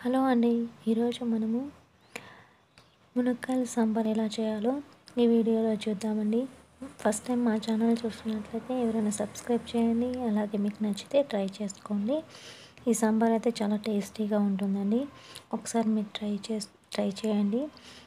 hello అండి ఈరోజు మనము మునక్కాయల సాంబార్ ఎలా చేయాలో ఈ వీడియోలో చూద్దామండి ఫస్ట్ టైం మా ఛానల్ చూస్తున్నట్లయితే ఎవరైనా సబ్స్క్రైబ్ చేయండి అలాగే మీకు నచ్చితే ట్రై చేసుకోండి ఈ సాంబార్ అయితే చాలా టేస్టీగా ఉంటుందండి ఒకసారి మీరు ట్రై చే ట్రై చేయండి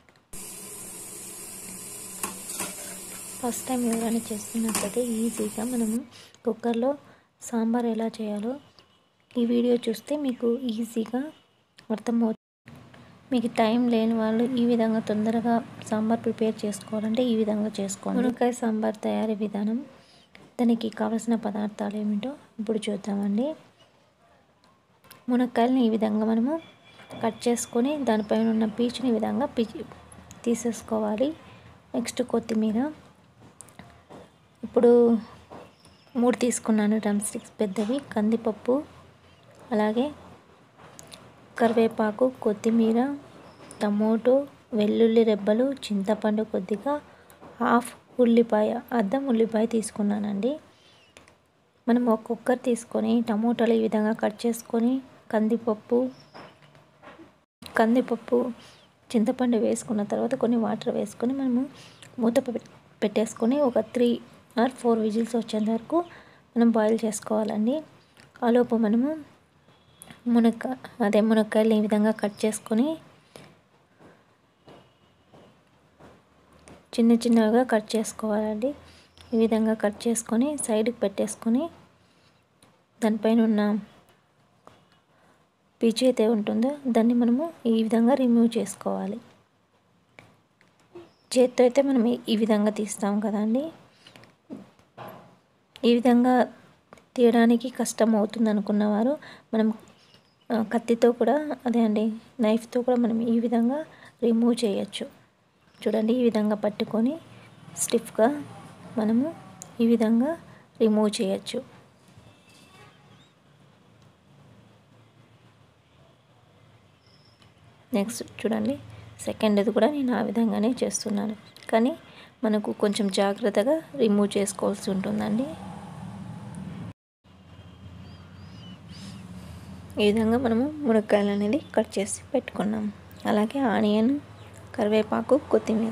ఫస్ట్ టైం ఎవరైనా చేస్తున్నట్లయితే ఈజీగా మనము కుక్కర్లో సాంబార్ ఎలా చేయాలో ఈ వీడియో చూస్తే మీకు ఈజీగా అర్థమవుతుంది మీకు టైం లేని వాళ్ళు ఈ విధంగా తొందరగా సాంబార్ ప్రిపేర్ చేసుకోవాలంటే ఈ విధంగా చేసుకోండి మునక్కాయ సాంబార్ తయారీ విధానం దానికి కావలసిన పదార్థాలు ఏమిటో ఇప్పుడు చూద్దామండి మునక్కాయలని ఈ విధంగా మనము కట్ చేసుకొని దానిపైన ఉన్న పీచుని ఈ విధంగా పీచి తీసేసుకోవాలి నెక్స్ట్ కొత్తిమీర ఇప్పుడు మూడు తీసుకున్నాను డ్రమ్ స్టిక్స్ పెద్దవి కందిపప్పు అలాగే కరివేపాకు కొత్తిమీర టమోటో వెల్లుల్లి రెబ్బలు చింతపండు కొద్దిగా హాఫ్ ఉల్లిపాయ అద్దం ఉల్లిపాయ తీసుకున్నానండి మనం ఒక కుక్కర్ తీసుకొని టమోటాలు ఈ విధంగా కట్ చేసుకొని కందిపప్పు కందిపప్పు చింతపండు వేసుకున్న తర్వాత కొన్ని వాటర్ వేసుకొని మనము మూత పెట్టేసుకొని ఒక త్రీ ఆర్ ఫోర్ విజిల్స్ వచ్చేంత వరకు మనం బాయిల్ చేసుకోవాలండి ఆలోపు మనము మునక్క అదే మునక్కాయలు ఈ విధంగా కట్ చేసుకొని చిన్న చిన్నగా కట్ చేసుకోవాలండి ఈ విధంగా కట్ చేసుకొని సైడ్కి పెట్టేసుకొని దానిపైన ఉన్న పీచు అయితే ఉంటుందో దాన్ని మనము ఈ విధంగా రిమూవ్ చేసుకోవాలి చేత్తో అయితే మనం ఈ విధంగా తీస్తాం కదండి ఈ విధంగా తీయడానికి కష్టం అవుతుంది అనుకున్నవారు మనం కత్తితో కూడా అదే అండి నైఫ్తో కూడా మనం ఈ విధంగా రిమూవ్ చేయొచ్చు చూడండి ఈ విధంగా పట్టుకొని స్టిఫ్గా మనము ఈ విధంగా రిమూవ్ చేయొచ్చు నెక్స్ట్ చూడండి సెకండ్ది కూడా నేను ఆ విధంగానే చేస్తున్నాను కానీ మనకు కొంచెం జాగ్రత్తగా రిమూవ్ చేసుకోవాల్సి ఉంటుందండి ఈ విధంగా మనము మునక్కాయలు అనేది కట్ చేసి పెట్టుకున్నాం అలాగే ఆనియన్ కరివేపాకు కొత్తిమీర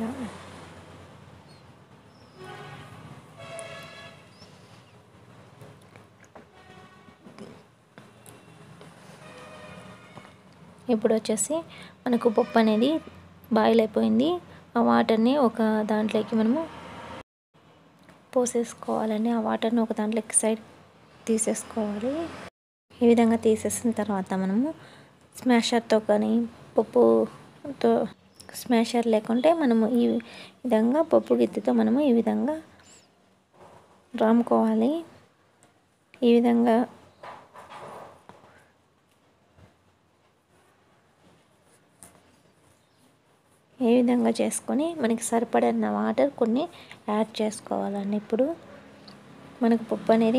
ఇప్పుడు వచ్చేసి మనకు పప్పు అనేది బాయిల్ అయిపోయింది ఆ వాటర్ని ఒక దాంట్లోకి మనము పోసేసుకోవాలండి ఆ వాటర్ని ఒక దాంట్లోకి సైడ్ తీసేసుకోవాలి ఈ విధంగా తీసేసిన తర్వాత మనము స్మాషర్తో కానీ పప్పుతో స్మాషర్ లేకుంటే మనము ఈ విధంగా పప్పు గిత్తితో మనము ఈ విధంగా రాముకోవాలి ఈ విధంగా ఏ విధంగా చేసుకొని మనకి సరిపడిన వాటర్ కొన్ని యాడ్ చేసుకోవాలండి ఇప్పుడు మనకు పప్పు అనేది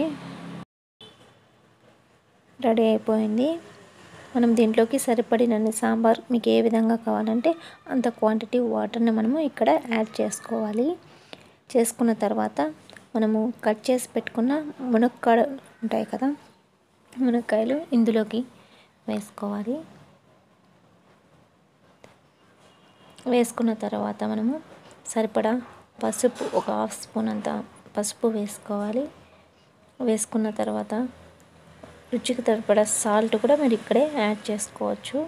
రెడీ అయిపోయింది మనం దీంట్లోకి సరిపడినన్ని సాంబార్ మీకు ఏ విధంగా కావాలంటే అంత క్వాంటిటీ వాటర్ని మనము ఇక్కడ యాడ్ చేసుకోవాలి చేసుకున్న తర్వాత మనము కట్ చేసి పెట్టుకున్న మునక్కాడ ఉంటాయి కదా మునక్కాయలు ఇందులోకి వేసుకోవాలి వేసుకున్న తర్వాత మనము సరిపడా పసుపు ఒక హాఫ్ స్పూన్ అంత పసుపు వేసుకోవాలి వేసుకున్న తర్వాత రుచికి సరిపడా సాల్ట్ కూడా మీరు ఇక్కడే యాడ్ చేసుకోవచ్చు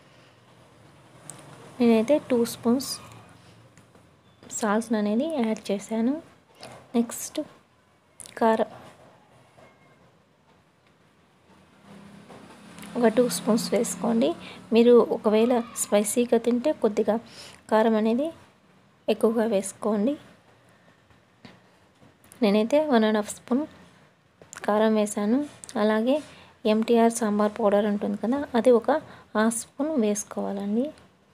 నేనైతే టూ స్పూన్స్ సాల్ట్ అనేది యాడ్ చేశాను నెక్స్ట్ కారం ఒక టూ స్పూన్స్ వేసుకోండి మీరు ఒకవేళ స్పైసీగా తింటే కొద్దిగా కారం అనేది ఎక్కువగా వేసుకోండి నేనైతే వన్ అండ్ హాఫ్ స్పూన్ కారం వేసాను అలాగే ఎంటీఆర్ సాంబార్ పౌడర్ ఉంటుంది కదా అది ఒక హాఫ్ స్పూన్ వేసుకోవాలండి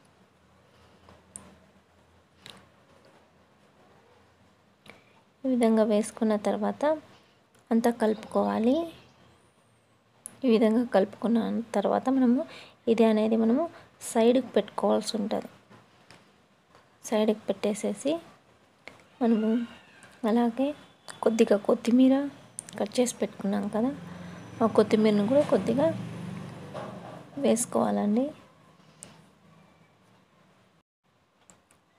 ఈ విధంగా వేసుకున్న తర్వాత అంతా కలుపుకోవాలి ఈ విధంగా కలుపుకున్న తర్వాత మనము ఇది అనేది మనము సైడ్కి పెట్టుకోవాల్సి ఉంటుంది సైడ్కి పెట్టేసేసి మనము అలాగే కొద్దిగా కొత్తిమీర కట్ చేసి పెట్టుకున్నాం కదా ఆ కొత్తిమీరను కూడా కొద్దిగా వేసుకోవాలండి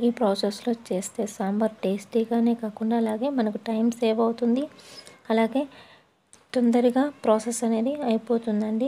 ఈ ప్రాసెస్లో చేస్తే సాంబార్ టేస్టీగానే కాకుండా అలాగే మనకు టైం సేవ్ అవుతుంది అలాగే తొందరగా ప్రాసెస్ అనేది అయిపోతుందండి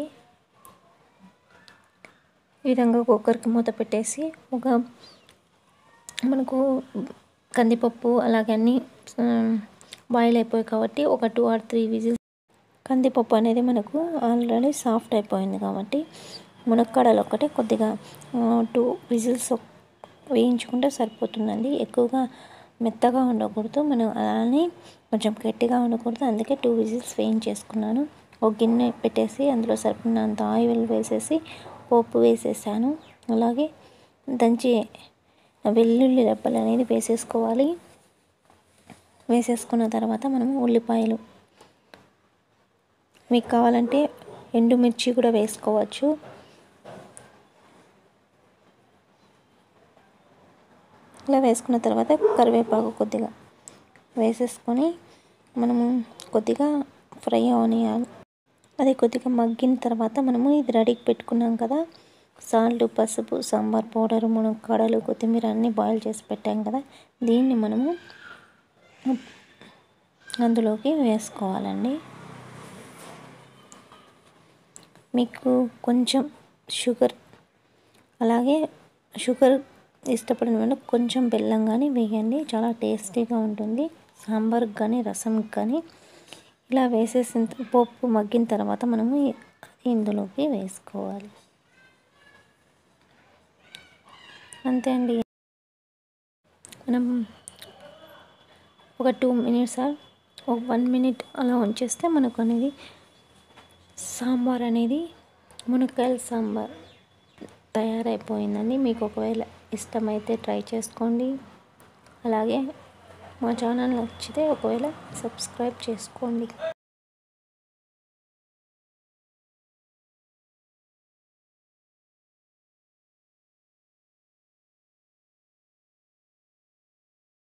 ఈ విధంగా కుక్కర్కి మూత పెట్టేసి ఒక మనకు కందిపప్పు అలాగే అన్నీ బాయిల్ అయిపోయాయి కాబట్టి ఒక టూ ఆర్ త్రీ విజిల్స్ కందిపప్పు అనేది మనకు ఆల్రెడీ సాఫ్ట్ అయిపోయింది కాబట్టి మునక్కాడలు ఒకటే కొద్దిగా టూ విజిల్స్ వేయించుకుంటే సరిపోతుందండి ఎక్కువగా మెత్తగా ఉండకూడదు మనం అలానే కొంచెం గట్టిగా ఉండకూడదు అందుకే టూ విజిల్స్ వేయించేసుకున్నాను ఒక గిన్నె పెట్టేసి అందులో సరిపడినంత ఆయిల్ వేసేసి పోపు వేసేసాను అలాగే దంచి వెల్లుల్లి రెబ్బలు అనేది వేసేసుకోవాలి వేసేసుకున్న తర్వాత మనం ఉల్లిపాయలు మీకు కావాలంటే ఎండుమిర్చి కూడా వేసుకోవచ్చు ఇలా వేసుకున్న తర్వాత కరివేపాకు కొద్దిగా వేసేసుకొని మనము కొద్దిగా ఫ్రై అవనియాలి అది కొద్దిగా మగ్గిన తర్వాత మనము ఇది రెడీకి పెట్టుకున్నాం కదా సాల్ట్ పసుపు సాంబార్ పౌడర్ మునక్కాడలు కొత్తిమీర అన్నీ బాయిల్ చేసి పెట్టాం కదా దీన్ని మనము అందులోకి వేసుకోవాలండి మీకు కొంచెం షుగర్ అలాగే షుగర్ ఇష్టపడిన వాళ్ళు కొంచెం బెల్లం కానీ వేయండి చాలా టేస్టీగా ఉంటుంది సాంబార్కి కానీ రసంకి కానీ ఇలా వేసేసిన పప్పు మగ్గిన తర్వాత మనము ఇందులోకి వేసుకోవాలి అంతే అండి మనం ఒక టూ మినిట్స్ ఒక వన్ మినిట్ అలా ఉంచేస్తే మనకు అనేది సాంబార్ అనేది మునక్కాయల సాంబార్ తయారైపోయిందండి మీకు ఒకవేళ ఇష్టమైతే ట్రై చేసుకోండి అలాగే మా ఛానల్ నచ్చితే ఒకవేళ సబ్స్క్రైబ్ చేసుకోండి